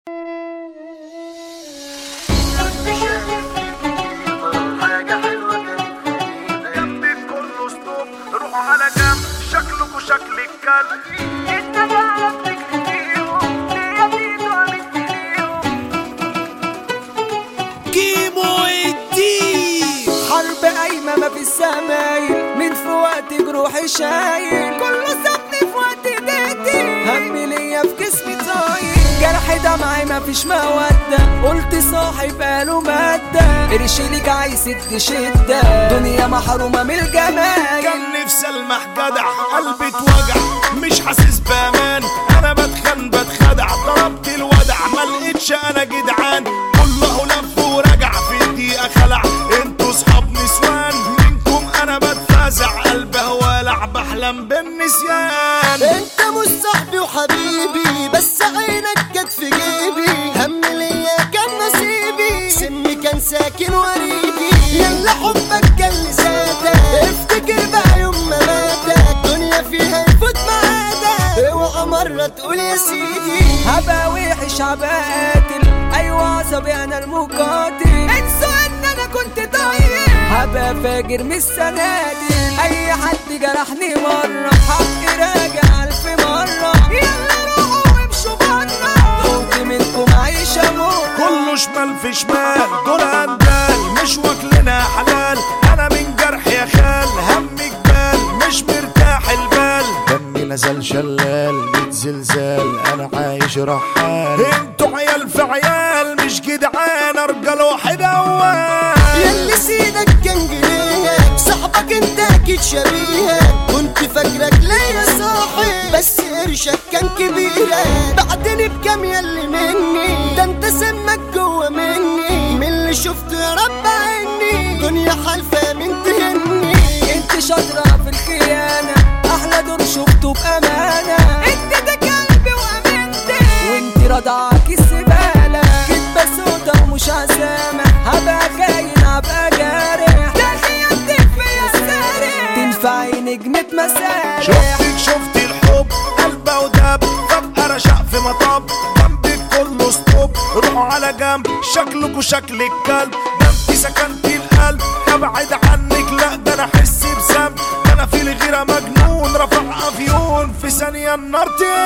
جنبك كله ستوب روحوا على جنب شكلكوا شكل الكلب كيمو الدين حرب قايمة ما في السمايل من في وقت جروحي شايل كله سابني في وقت ديتي همي ليا في جسمي طايل جرح دمعي ما فيش مودة قلت صاحب قالوا مادة قرش ليك عايز ست شدة دنيا محرومة من الجمال كان نفسي المح جدع قلبي اتوجع مش حاسس بامان انا بتخن بتخدع ضربت الودع ما لقيتش انا جدعان كله لف ورجع في الدقيقه خلع انتوا صحاب نسوان منكم انا بتفازع قلبي والع بحلم بالنسيان انت مش صاحبي وحبيبي بس عينك جت في جيبي هم ليا كان نصيبي سمي كان ساكن وريدي يلا حبك كان لساتك افتكر بقى يوم ما ماتك الدنيا فيها يفوت معادك اوعى مرة تقول يا سيدي هبقى وحش هبقى قاتل ايوه عصبي انا المقاتل انسوا ان انا كنت طيب هبقى فاجر مش سنادل اي حد جرحني مرة حقي راجع الف مرة يلا روحوا وامشوا برا قلت منكم عيشة مرة كله شمال في شمال دول اندال مش واكلنا حلال انا من جرح يا خال هم جبال مش مرتاح البال دمي نزل شلال بيت زلزال انا عايش رحال انتوا عيال في عيال مش جدعان ارجل واحد اول يلي سيدك كان جنيك صاحبك انت اكيد شبيهك كنت فاكرك ليا صاحب بس قرشك كان كبيرك بعدني بكام يلي مني ده انت سمك جوا مني من اللي شفته يا رب عيني دنيا حالفة من تهني انت شاطرة في الخيانة احلى دور شفته بامانة انت ده قلبي وامنتي وانت رضعك السبالة كدبة سودا ومش عزامة هبقى خاين هبقى جارح ده خيانتك فيا السارح تنفعي نجمة مسارح شفتك شفت الحب قلبه ودب فجأة رشق في مطب جنبك كله ستوب روحوا على جنب شكلكوا شكل الكلب ده انت سكنتي القلب ابعد عنك لا ده انا احس بذنب ده انا في الغيرة مجنون رفع افيون في ثانية النار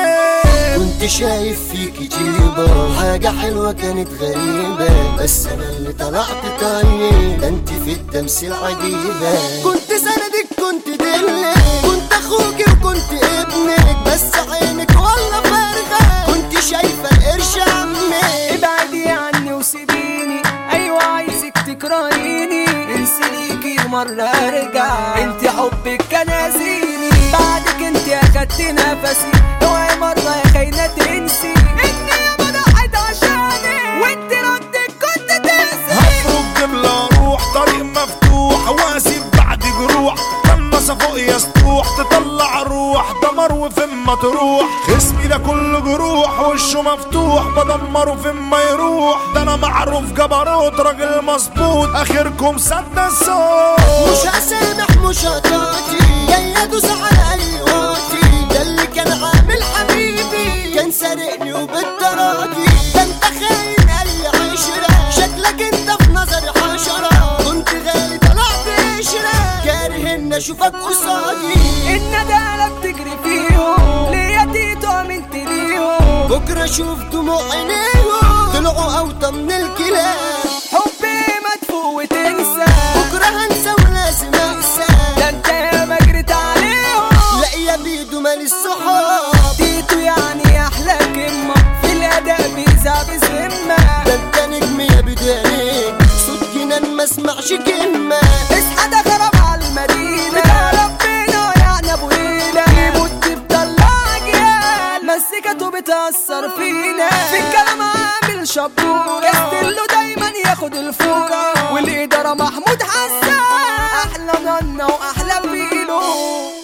تقل كنت شايف فيكي طيبة حاجة حلوة كانت غريبة بس أنا اللي طلعت طيب ده انت في التمثيل عجيبة كنت سندك كنت دلك كنت أخوكي وكنت ابنك بس عينك والله فارغة كنت شايفة القرش عمك ابعدي عني وسيبيني ايوه عايزك تكرهيني انسي ليكي مرة ارجع انت حبك كان يزيني بعدك انت اخدت نفسي اوعي مرة يا خاينة تنسي اني يا ضحيت عشاني وانت ردك كنت تنسي هفرج دبلة روح طريق مفتوح واسيب بعد جروح قناصة فوق يا سطوح تطلع روح دمر وفين ما تروح اسمي ده كله جروح وشه مفتوح بدمره فين ما يروح ده انا معروف جبروت راجل مظبوط اخركم سد الصوت مش هسامح مش هتعطي جاي ادوس على اي وقتي ده اللي كان عامل حبيبي كان سارقني وبالتراضي ده انت خاين قال لي عشرة شكلك انت في نظري حشرة كنت غالي طلعت قشرة كاره ان اشوفك قصادي الندالة بتجري فيهم ليا تيتو امنت ليهم بكرة اشوف دموع عينيهم طلعوا اوطى من الكلاب حبي مدفوع وتنسى بكرة هنسى ولازم انسى ده انت يا ما جريت عليهم لا يا بيدو مال الصحاب تيتو يعني احلى كلمة في الاداء بيزع بذمة ده انت نجم يا بداية صوت جنان ما اسمعش كلمة اصحى ده خرب على المدينة بتاع ربنا يعني ابو ليلى يموت بطلع اجيال مسكته بتأثر فينا في الكلام عامل شبورة استله دايما ياخد الفورة والإدارة محمود حسان أحلى نانا وأحلى فيلو